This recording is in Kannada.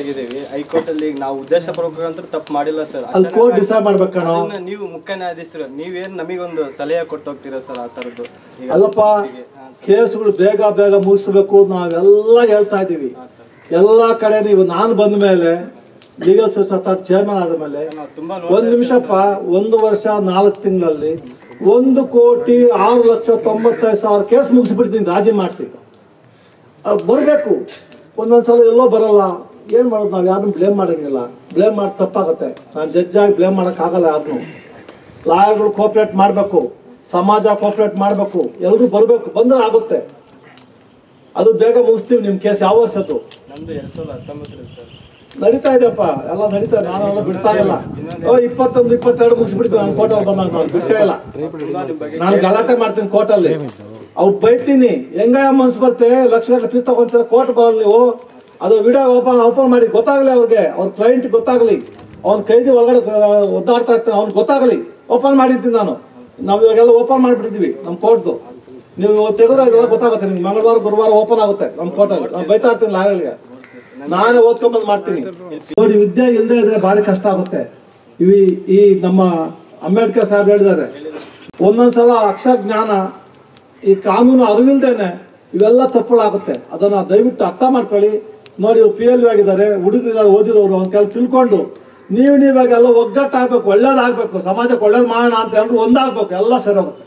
ಆಗಿದ್ದೀವಿ ಹೈಕೋರ್ಟ್ ಅಲ್ಲಿ ಈಗ ನಾವು ಉದ್ದೇಶ ಪೂರ್ವಕ ಅಂತ ತಪ್ಪು ಮಾಡಿಲ್ಲ ಸರ್ ಅಲ್ಲಿ ಕೋರ್ಟ್ ಡಿಸೈಡ್ ಮಾಡ್ಬೇಕಣ ಅದನ್ನ ನೀವು ಮುಖ್ಯ ನ್ಯಾಯಾಧೀಶರು ನೀವೇನ್ ನಮಗೊಂದು ಸಲಹೆ ಕೊಟ್ಟು ಹೋಗ್ತೀರಾ ಸರ್ ಆ ತರದ್ದು ಈಗ ಅಲ್ಲಪ್ಪ ಕೇಸ್ಗಳು ಬೇಗ ಬೇಗ ಮುಗಿಸ್ಬೇಕು ನಾವೆಲ್ಲ ಹೇಳ್ತಾ ಇದ್ದೀವಿ ಎಲ್ಲ ಕಡೆ ನೀವು ನಾನು ಬಂದ ಮೇಲೆ ಲೀಗಲ್ ಸರ್ವಿಸ್ ಅಥಾರಿಟಿ ಚೇರ್ಮನ್ ಆದ ಮೇಲೆ ನಾವು ತುಂಬಾ ಒಂದು ನಿಮಿಷಪ್ಪ ಒಂದು ವರ್ಷ ನಾಲ್ಕು ತಿಂಗಳಲ್ಲಿ ಒಂದು ಕೋಟಿ ಆರು ಲಕ್ಷ ತೊಂಬತ್ತೈದು ಸಾವಿರ ಕೇಸ್ ಮುಗಿಸ್ಬಿಡ್ತೀನಿ ರಾಜಿ ಮಾಡಿಸಿ ಅದು ಬರಬೇಕು ಒಂದೊಂದ್ಸಲ ಎಲ್ಲೋ ಬರಲ್ಲ ಏನು ಮಾಡೋದು ನಾವು ಯಾರನ್ನೂ ಬ್ಲೇಮ್ ಮಾಡೋಂಗಿಲ್ಲ ಬ್ಲೇಮ್ ಮಾಡಿ ತಪ್ಪಾಗುತ್ತೆ ನಾನು ಜಡ್ಜ್ ಆಗಿ ಬ್ಲೇಮ್ ಮಾಡೋಕ್ಕಾಗಲ್ಲ ಯಾರನ್ನೂ ಲಾಯರ್ಗಳು ಕೋಪ್ರೇಟ್ ಮಾಡಬೇಕು ಸಮಾಜ ಕೋಪ್ರೇಟ್ ಮಾಡಬೇಕು ಎಲ್ಲರೂ ಬರಬೇಕು ಬಂದ್ರೆ ಆಗುತ್ತೆ ಅದು ಬೇಗ ಮುಗಿಸ್ತೀವಿ ನಿಮ್ಮ ಕೇಸ್ ಯಾವ ವರ್ಷದ್ದು ನಮ್ದು ಎರಡ್ ಸಾವಿರದ ಹತ್ತೊಂಬತ್ತರಲ್ಲಿ ಸರ್ ನಡೀತಾ ಇದೆಯಪ್ಪ ಎಲ್ಲ ನಡೀತಾ ಇದೆ ನಾನು ಬಿಡ್ತಾ ಇಲ್ಲ ಓ ಇಪ್ಪತ್ತೊಂದು ಇಪ್ಪತ್ತೆರಡು ಮುಗಿಸ್ಬಿಡ್ತೀನಿ ನಾನು ಕೋರ್ಟಲ್ಲಿ ಬಂದಾಗ ನಾನು ಬಿಡ್ತಾ ಇಲ್ಲ ತುಂಬಾ ನಿಮ್ ಬಗ್ಗೆ ನಾನು ಗಲಾಟೆ ಮಾಡ್ತೀನಿ ಕೋರ್ಟಲ್ಲಿ ಅವ್ರು ಬೈತೀನಿ ಹೆಂಗ ಮನ್ಸು ಬರ್ತೆ ಲಕ್ಷ ಗಟ್ಟಲೆ ಫೀಸ್ ತಗೊಂತೀರ ಕೋರ್ಟ್ ಬರಲ್ಲ ನೀವು ಅದು ವಿಡಿಯೋ ಓಪನ್ ಓಪನ್ ಮಾಡಿ ಗೊತ್ತಾಗಲಿ ಅವ್ರಿಗೆ ಅವ್ರ ಕ್ಲೈಂಟ್ ಗೊತ್ತಾಗಲಿ ಅವ್ನ ಕೈದಿ ಒಳಗಡೆ ಆ, ಒದ್ದಾಡ್ತಾ ಇರ್ತಾನೆ ಅವ್ನು ಗೊತ್ತಾಗಲಿ ಓಪನ್ ಮಾಡಿರ್ತೀನಿ ನಾನು ನಾವು ಇವಾಗೆಲ್ಲ ಓಪನ್ ಮಾಡಿಬಿಟ್ಟಿದ್ವಿ ನಮ್ಮ ಕೋರ್ಟ್ದು ನೀವು ತೆಗೆದ್ರೆ ಇದೆಲ್ಲ ಗೊತ್ತಾಗುತ್ತೆ ನಿಮ್ಗೆ ಮಂಗಳವಾರ ಗುರುವಾರ ಓಪನ್ ಆಗುತ್ತೆ ನಮ್ಮ ಕೋರ್ಟಲ್ಲಿ ನಾನು ಬೈತಾ ಇರ್ತೀನಿ ಲಾಯರ್ಗೆ ನಾನೇ ಓದ್ಕೊಂಬಂದು ಮಾಡ್ತೀನಿ ನೋಡಿ ವಿದ್ಯೆ ಇಲ್ಲದೆ ಇದ್ರೆ ಭಾರಿ ಕಷ್ಟ ಆಗುತ್ತೆ ಇವಿ ಈ ನಮ್ಮ ಅಂಬೇಡ್ಕರ್ ಸಾಹೇಬ್ ಹೇಳಿದ್ದಾರೆ ಒಂದೊಂದ್ಸಲ ಅಕ್ಷರ ಜ್ಞಾನ ಈ ಕಾನೂನು ಅರಿವಿಲ್ದೇನೆ ಇವೆಲ್ಲ ತಪ್ಪುಗಳಾಗುತ್ತೆ ಅದನ್ನ ದಯವಿಟ್ಟು ಅರ್ಥ ಮಾಡ್ಕೊಳ್ಳಿ ನೋಡಿ ಇವ್ರು ಪಿ ಎಲ್ ಆಗಿದ್ದಾರೆ ಹುಡುಗರಿದ್ದಾರೆ ಓದಿರೋರು ಅವ್ನ ಕೆಲ ತಿಳ್ಕೊಂಡು ನೀವು ನೀವಾಗೆಲ್ಲ ಒಗ್ಗಟ್ಟಾಗಬೇಕು ಒಳ್ಳೇದಾಗಬೇಕು ಸಮಾಜಕ್ಕೆ ಒಳ್ಳೇದು ಮಾಡೋಣ ಅಂತ ಎಲ್ಲರೂ ಒಂದಾಗಬೇಕು ಎಲ್ಲ ಸರಿ ಹೋಗುತ್ತೆ